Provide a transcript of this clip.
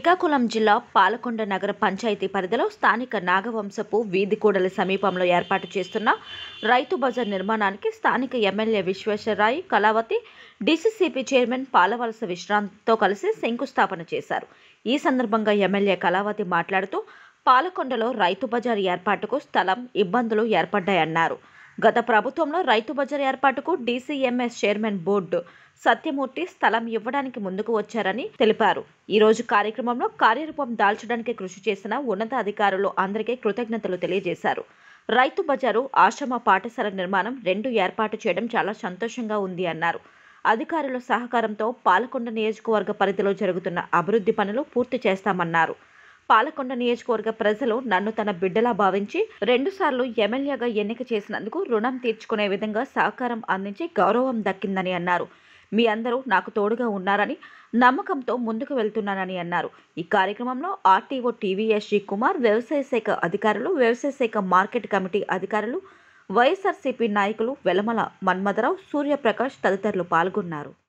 శ్రీకాకుళం జిల్లా పాలకొండ నగర పంచాయతీ పరిధిలో స్థానిక నాగవంశపు వీధి కూడలి సమీపంలో ఏర్పాటు చేస్తున్న రైతు బజార్ నిర్మాణానికి స్థానిక MLA Vishweshwar Rai Kalavathi DCCB chairman Palavalasa విశ్రాంత్తో కలిసి శంకుస్థాపన చేశారు ఈ సందర్భంగా ఎమ్మెల్యే కళావతి మాట్లాడుతూ పాలకొండలో రైతు బజార్ ఏర్పాటుకు స్థలం ఇబ్బందులు ఏర్పడ్డాయన్నారు గత ప్రభుత్వంలో రైతు బజార్ ఏర్పాటుకు డీసీఎంఎస్ చైర్మన్ బోర్డు సత్యమూర్తి స్థలం ఇవ్వడానికి ముందుకు వచ్చారని తెలిపారు ఈ రోజు కార్యక్రమంలో కార్యరూపం దాల్చడానికి కృషి చేసిన ఉన్నత అధికారులు అందరికీ కృతజ్ఞతలు తెలియజేశారు రైతు బజారు ఆశ్రమ పాఠశాల నిర్మాణం రెండు ఏర్పాటు చేయడం చాలా సంతోషంగా ఉంది అన్నారు అధికారుల సహకారంతో పాలకొండ నియోజకవర్గ పరిధిలో జరుగుతున్న అభివృద్ధి పనులు పూర్తి చేస్తామన్నారు పాలకొండ నియోజకవర్గ ప్రజలు నన్ను తన బిడ్డలా భావించి రెండుసార్లు ఎమ్మెల్యేగా ఎన్నిక చేసినందుకు రుణం తీర్చుకునే విధంగా సహకారం అందించి గౌరవం దక్కిందని అన్నారు మీ అందరూ నాకు తోడుగా ఉన్నారని నమ్మకంతో ముందుకు వెళ్తున్నానని అన్నారు ఈ కార్యక్రమంలో ఆర్టీఓ టీవీఎస్జీ కుమార్ వ్యవసాయ శాఖ అధికారులు వ్యవసాయ శాఖ మార్కెట్ కమిటీ అధికారులు వైఎస్ఆర్సీపీ నాయకులు వెలమల మన్మథరావు సూర్యప్రకాష్ తదితరులు పాల్గొన్నారు